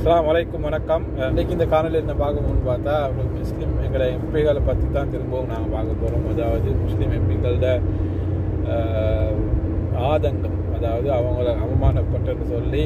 அஸ்ஸலாமு அலைக்கும் வணக்கம் அஹ் இன்னைக்கு இந்த காணொலியில் என்ன பார்க்கணும்னு பார்த்தா ஒரு முஸ்லீம் எங்களை எம்பிகளை பற்றி தான் திரும்பவும் நாங்கள் பார்க்க போகிறோம் அதாவது முஸ்லீம் எம்பிகளோட ஆதங்கம் அதாவது அவங்கள அவமானப்பட்டன்னு சொல்லி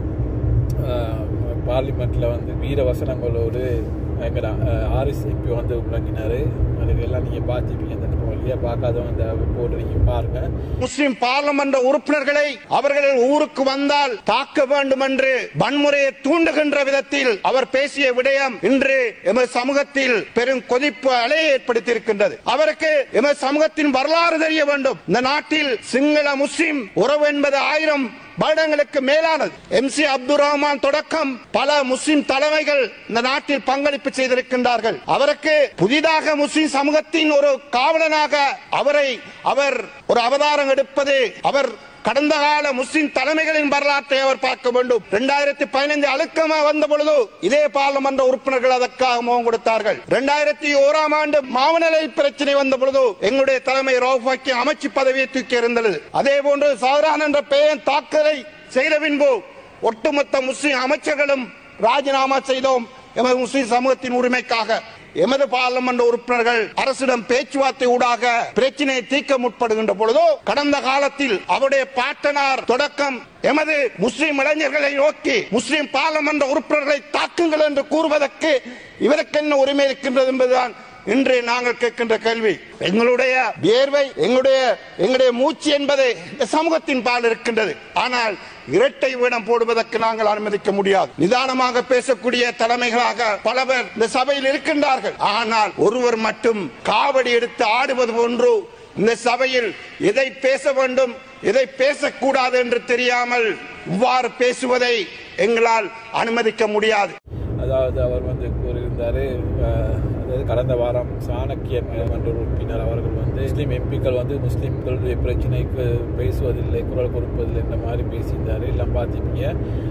பார்லிமெண்ட்டில் வந்து வீர வசனங்களோடு எங்கடா ஆர்எஸ் எம்பி வந்து முழங்கினார் அதுக்கு எல்லாம் நீங்கள் பார்த்துப்பீங்க இந்த வழியாக பார்க்காதவங்க இந்த போட்டு நீங்கள் பாருங்கள் முஸ்லிம் பார்லமெண்ட் உறுப்பினர்களை அவர்கள் ஊருக்கு வந்தால் தாக்க வேண்டும் என்று வன்முறையை தூண்டுகின்ற விதத்தில் அவர் பேசிய விடயம் இன்று எமது சமூகத்தில் பெரும் கொதிப்பு அலையை ஏற்படுத்தியிருக்கின்றது அவருக்கு எமது சமூகத்தின் வரலாறு தெரிய வேண்டும் இந்த நாட்டில் சிங்கள முஸ்லிம் உறவு என்பது ஆயிரம் வருடங்களுக்கு மேலானது எம் சி அப்துல் ரஹ்மான் தொடக்கம் பல முஸ்லிம் தலைமைகள் இந்த நாட்டில் பங்களிப்பு செய்திருக்கின்றார்கள் அவருக்கு புதிதாக முஸ்லிம் சமூகத்தின் ஒரு காவலனாக அவரை அவர் ஒரு அவதாரம் எடுப்பது அவர் கடந்த கால முஸ்லிம் தலைமைகளின் வரலாற்றை அவர் பார்க்க வேண்டும் இரண்டாயிரத்தி பதினைந்து அழுக்கமா வந்த பொழுது இதே பாராளுமன்ற உறுப்பினர்கள் அதற்காக முகம் கொடுத்தார்கள் இரண்டாயிரத்தி ஓராம் ஆண்டு மாவனலை பிரச்சனை வந்த பொழுது எங்களுடைய தலைமை ரோஃபாக்கி அமைச்சு பதவியை தூக்கி இருந்தது அதே போன்று சாதாரண என்ற பெயர் தாக்குதலை செய்த பின்பு ஒட்டுமொத்த முஸ்லிம் அமைச்சர்களும் ராஜினாமா செய்தோம் எமது முஸ்லிம் சமூகத்தின் உரிமைக்காக எமது பாராளுமன்ற உறுப்பினர்கள் அரசிடம் பேச்சுவார்த்தை ஊடாக பிரச்சனையை தீர்க்க முற்படுகின்ற பொழுதோ கடந்த காலத்தில் அவருடைய பாட்டனார் தொடக்கம் எமது முஸ்லிம் இளைஞர்களை நோக்கி முஸ்லிம் பாராளுமன்ற உறுப்பினர்களை தாக்குங்கள் என்று கூறுவதற்கு இவருக்கு என்ன உரிமை இருக்கின்றது என்பதுதான் இன்று நாங்கள் கேட்கின்ற கேள்வி எங்களுடைய வியர்வை எங்களுடைய எங்களுடைய மூச்சு என்பது இந்த சமூகத்தின் பால் இருக்கின்றது ஆனால் இரட்டை வீடம் போடுவதற்கு நாங்கள் அனுமதிக்க முடியாது நிதானமாக பேசக்கூடிய தலைமைகளாக பல பேர் இந்த சபையில் இருக்கின்றார்கள் ஆனால் ஒருவர் மட்டும் காவடி எடுத்து ஆடுவது போன்று இந்த சபையில் எதை பேச வேண்டும் எதை பேசக்கூடாது என்று தெரியாமல் இவ்வாறு பேசுவதை எங்களால் அனுமதிக்க முடியாது அதாவது அவர் வந்து கூறியிருந்தார் அதாவது கடந்த வாரம் சாணக்கியன் மன்ற உறுப்பினர் அவர்கள் வந்து முஸ்லீம் எம்பிக்கள் வந்து முஸ்லீம்களுடைய பிரச்சனைக்கு பேசுவதில்லை குரல் கொடுப்பதில்லை இந்த மாதிரி பேசியிருந்தார் எல்லாம் பார்த்திருப்பீங்க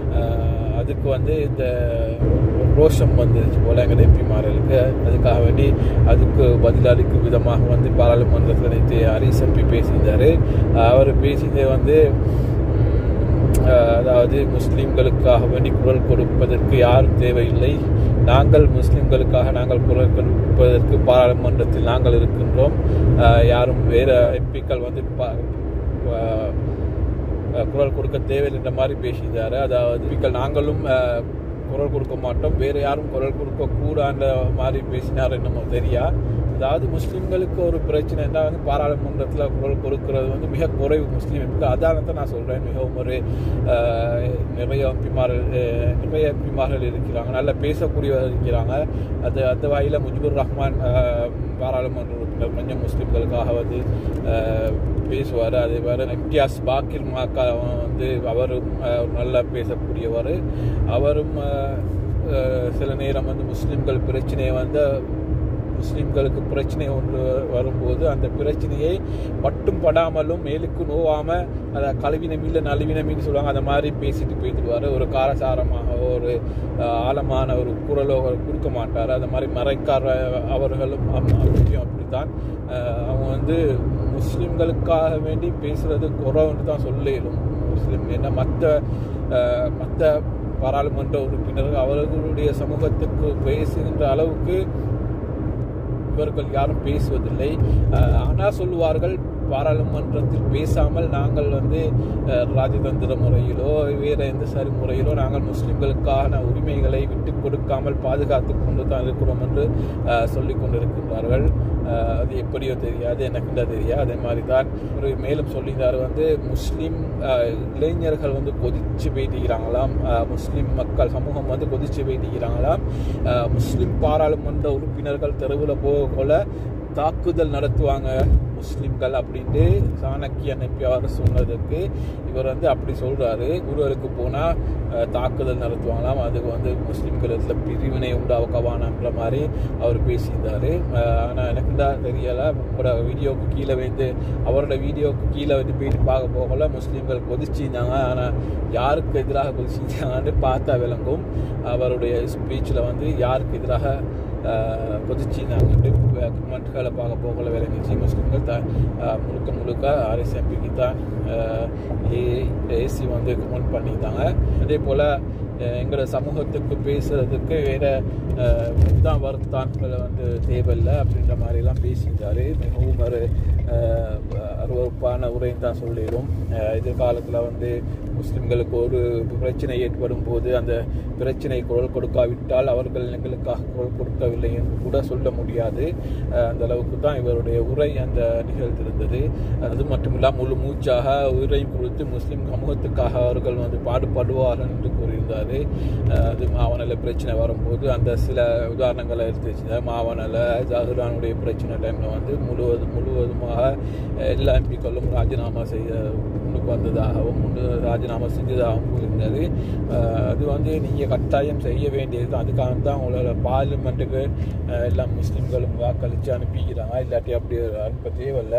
அதுக்கு வந்து இந்த ரோஷம் வந்துருச்சு போல எங்கள் எம்பிமார்களுக்கு அதுக்காக வேண்டி அதுக்கு பதிலளிக்கும் விதமாக வந்து பாராளுமன்றத்தில் நேற்று ஹரிஸ் எம்பி பேசியிருந்தார் அவர் பேசியதை வந்து அதாவது முஸ்லீம்களுக்காக வேண்டி குரல் கொடுப்பதற்கு யாரும் தேவையில்லை நாங்கள் முஸ்லீம்களுக்காக நாங்கள் குரல் கொடுப்பதற்கு பாராளுமன்றத்தில் நாங்கள் இருக்கின்றோம் யாரும் வேறு எம்பிக்கள் வந்து குரல் கொடுக்க தேவையில்லை என்ற மாதிரி பேசியிருந்தார் அதாவது எம்பிக்கள் நாங்களும் குரல் கொடுக்க மாட்டோம் வேறு யாரும் குரல் கொடுக்க கூடான்ற மாதிரி பேசினார் என்னமோ தெரியா அதாவது முஸ்லீம்களுக்கு ஒரு பிரச்சனைனா வந்து பாராளுமன்றத்தில் குரல் கொடுக்கறது வந்து மிக குறைவு முஸ்லீம் எம்பிக்கள் அதானத்தை நான் சொல்கிறேன் மிகவும் ஒரு நிறைய எம்பிமார்கள் நிறைய எம்பிமார்கள் இருக்கிறாங்க நல்லா பேசக்கூடியவர் இருக்கிறாங்க அது அந்த வகையில் முஜிபுர் ரஹ்மான் பாராளுமன்ற உறுப்பினர் கொஞ்சம் முஸ்லீம்களுக்காக வந்து பேசுவார் அதே மாதிரி இம்தியாஸ் பாக்கிர் மாக்கா வந்து அவரும் நல்லா பேசக்கூடியவர் அவரும் சில நேரம் வந்து முஸ்லீம்கள் பிரச்சனையை வந்து முஸ்லீம்களுக்கு பிரச்சனை ஒன்று வரும்போது அந்த பிரச்சனையை மட்டும் படாமலும் மேலுக்கு நோவாமல் அதை கழுவின மீன்ல நழுவின மீன் சொல்லுவாங்க அந்த மாதிரி பேசிட்டு போயிட்டுருவார் ஒரு காரசாரமாக ஒரு ஆழமான ஒரு குரலோ கொடுக்க மாட்டார் அந்த மாதிரி மறைக்கார அவர்களும் முக்கியம் அப்படித்தான் அவங்க வந்து முஸ்லீம்களுக்காக வேண்டி பேசுறது குறவுன்னு தான் சொல்லிடும் முஸ்லீம் என்ன மற்ற மற்ற பாராளுமன்ற உறுப்பினர்கள் அவர்களுடைய சமூகத்துக்கு பேசுகின்ற அளவுக்கு இவர்கள் யாரும் பேசுவதில்லை ஆனால் சொல்லுவார்கள் பாராளுமன்றத்தில் பேசாமல் நாங்கள் வந்து ராஜதந்திர முறையிலோ வேறு எந்த சரி முறையிலோ நாங்கள் முஸ்லிம்களுக்கான உரிமைகளை விட்டு கொடுக்காமல் பாதுகாத்து கொண்டு தான் இருக்கிறோம் என்று சொல்லிக் கொண்டிருக்கின்றார்கள் அது எப்படியோ தெரியாது எனக்கு தெரியாது அதே மாதிரி தான் ஒரு மேலும் சொல்லியிருந்தார் வந்து முஸ்லீம் இளைஞர்கள் வந்து கொதிச்சு போயிட்டுக்கிறாங்களாம் முஸ்லீம் மக்கள் சமூகம் வந்து கொதிச்சு போயிட்டுக்கிறாங்களாம் முஸ்லீம் பாராளுமன்ற உறுப்பினர்கள் தெருவில் போக கொள்ள தாக்குதல் நடத்துவாங்க முஸ்லீம்கள் அப்படின்ட்டு சாணக்கியன் அவர் சொன்னதுக்கு இவர் வந்து அப்படி சொல்கிறாரு குருவருக்கு போனால் தாக்குதல் நடத்துவாங்களாம் அதுக்கு வந்து முஸ்லீம்களுக்கு பிரிவினை உண்டாக்கவானன்ற மாதிரி அவர் பேசியிருந்தார் ஆனால் எனக்கு தான் தெரியலை உங்களோட வீடியோவுக்கு கீழே வந்து அவரோட வீடியோவுக்கு கீழே வந்து போயிட்டு பார்க்க போகல முஸ்லீம்கள் கொதிச்சிருந்தாங்க ஆனால் யாருக்கு எதிராக கொதிச்சிருந்தாங்கன்னு பார்த்தா விளங்கும் அவருடைய ஸ்பீச்சில் வந்து யாருக்கு எதிராக கொதிச்சிருந்தாங்கன்ட்டு கமெண்ட்களை பார்க்க போகல விளங்கிச்சு முஸ்லீம்கள் தான் முழுக்க முழுக்க ஆர்எஸ்எம்பிக்கு தான் ஏ ஏசி வந்து கமெண்ட் பண்ணியிருந்தாங்க அதே போல் அஹ் எங்களோட சமூகத்துக்கு பேசுறதுக்கு வேற அஹ், தான் வருத்தான்களை வந்து தேவையில்லை அப்படின்ற மாதிரிலாம் பேசியிருந்தாரு மிகவும் ஒரு அஹ், அருவருப்பான உரைன்னு தான் சொல்லிடும் அஹ், எதிர்காலத்தில் வந்து முஸ்லிம்களுக்கு ஒரு பிரச்சனை ஏற்படும் போது அந்த பிரச்சனை குரல் கொடுக்காவிட்டால் அவர்கள் எங்களுக்காக குரல் கொடுக்கவில்லை என்று கூட சொல்ல முடியாது அஹ், அந்த அளவுக்கு தான் இவருடைய உரை அந்த நிகழ்ந்திருந்தது அது மட்டும் இல்லாமல் முழு மூச்சாக உரையும் கொடுத்து முஸ்லிம் சமூகத்துக்காக அவர்கள் வந்து பாடுபடுவார்கள் என்று கூறியிருந்தார் அது மாவனல பிரச்சனை வரும்போது அந்த சில உதாரணங்களை எடுத்துச்சு மாவனல ஜாகிரானுடைய பிரச்சனை டைமில் வந்து முழுவதும் முழுவதுமாக எல்லா எம்பிக்களும் ராஜினாமா செய்ய முன்னுக்கு வந்ததாகவும் முன்னு ராஜினாமா செஞ்சதாகவும் கூறியிருந்தது அஹ் அது வந்து நீங்கள் கட்டாயம் செய்ய வேண்டியது தான் அதுக்காக தான் உங்களோட பார்லிமெண்ட்டுக்கு அஹ் எல்லா முஸ்லீம்களும் வாக்களித்து அனுப்பிக்கிறாங்க இல்லாட்டி அப்படி அனுப்ப தேவையில்லை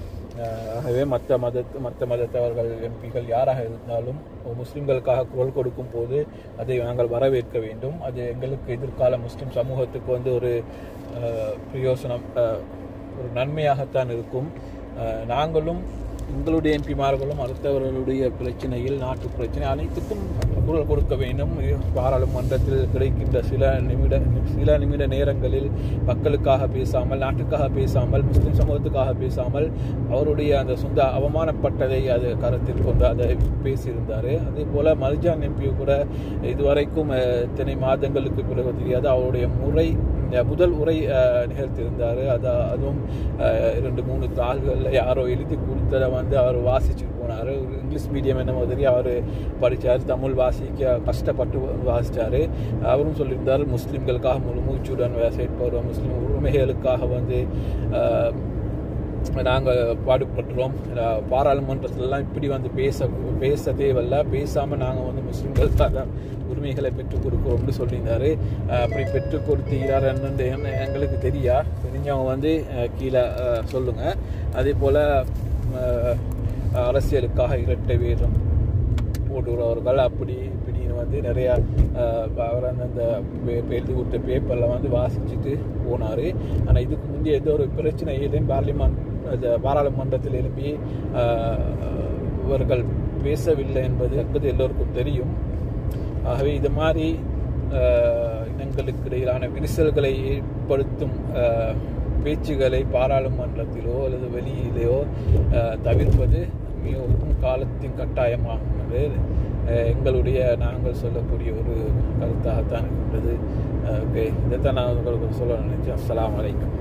அஹ் ஆகவே மற்ற மதத்து மற்ற மதத்தவர்கள் எம்பிகள் யாராக இருந்தாலும் முஸ்லிம்களுக்காக குரல் கொடுக்கும் போது அதை நாங்கள் வரவேற்க வேண்டும் அது எங்களுக்கு எதிர்கால முஸ்லிம் சமூகத்துக்கு வந்து ஒரு அஹ், பிரயோசனம் அஹ், ஒரு நன்மையாகத்தான் இருக்கும் அஹ், நாங்களும் எங்களுடைய எம்பிமார்களும் அடுத்தவர்களுடைய பிரச்சனையில் நாட்டு பிரச்சனை அனைத்துக்கும் குரல் கொடுக்க வேண்டும் பாராளுமன்றத்தில் கிடைக்கின்ற சில நிமிட சில நிமிட நேரங்களில் மக்களுக்காக பேசாமல் நாட்டுக்காக பேசாமல் முஸ்லிம் சமூகத்துக்காக பேசாமல் அவருடைய அந்த சொந்த அவமானப்பட்டதை அது கருத்தில் கொண்டு அதை பேசியிருந்தார் அதே போல் மர்ஜான் எம்பி கூட இதுவரைக்கும் அஹ், இத்தனை மாதங்களுக்கு பிறகு தெரியாது அவருடைய முறை இந்த முதல் உரை அஹ், நிகழ்த்தியிருந்தார் அது அதுவும் அஹ், இரண்டு மூணு தாள்களில் யாரோ எழுதி கொடுத்ததை வந்து அவர் வாசிச்சுட்டு போனார் இங்கிலீஷ் மீடியம் என்னமோ தெரியும் அவர் படித்தார் தமிழ் வாசிக்க கஷ்டப்பட்டு வாசித்தார் அவரும் சொல்லியிருந்தார் முஸ்லீம்களுக்காக முழு மூச்சுடன் செயற்படுவோம் முஸ்லீம் உரிமைகளுக்காக வந்து அஹ், நாங்கள் பாடுபட்டுறோம் அஹ் பாராளுமன்றத்திலலாம் இப்படி வந்து பேச பேச தேவையில்ல பேசாமல் நாங்கள் வந்து முஸ்லீம்களுக்காக உரிமைகளை பெற்றுக் கொடுக்குறோம்னு சொல்லியிருந்தாரு அஹ் அப்படி பெற்றுக் கொடுத்தீரான்னு என்ன எங்களுக்கு தெரியா தெரிஞ்சவங்க வந்து அஹ் கீழே அஹ் சொல்லுங்க அதே போல் அரசியலுக்காக இரட்டை வீதம் போடுகிறவர்கள் அப்படி இப்படின்னு வந்து நிறையா அஹ், அவர் அந்த பே- பே- எழுதி கொடுத்த பேப்பரில் வந்து வாசிச்சுட்டு போனார் ஆனால் இதுக்கு முந்தைய ஏதோ ஒரு பிரச்சனை ஏதும் பார்லிமெண்ட் அது பாராளுமன்றத்தில் எழுப்பி அஹ், இவர்கள் பேசவில்லை என்பது என்பது எல்லோருக்கும் தெரியும் ஆகவே இது மாதிரி அஹ், இனங்களுக்கு இடையிலான விரிசல்களை ஏற்படுத்தும் அஹ், பேச்சுகளை பாராளுமன்றத்திலோ அல்லது வெளியிலேயோ அஹ், தவிர்ப்பது மிகவும் காலத்தின் கட்டாயமாகும் என்று அஹ், எங்களுடைய நாங்கள் சொல்லக்கூடிய ஒரு கருத்தாகத்தான் இருக்கின்றது ஓகே இதைத்தான் நான் உங்களுக்கு சொல்ல நினைச்சேன் அஸ்ஸலாமு அலைக்கும்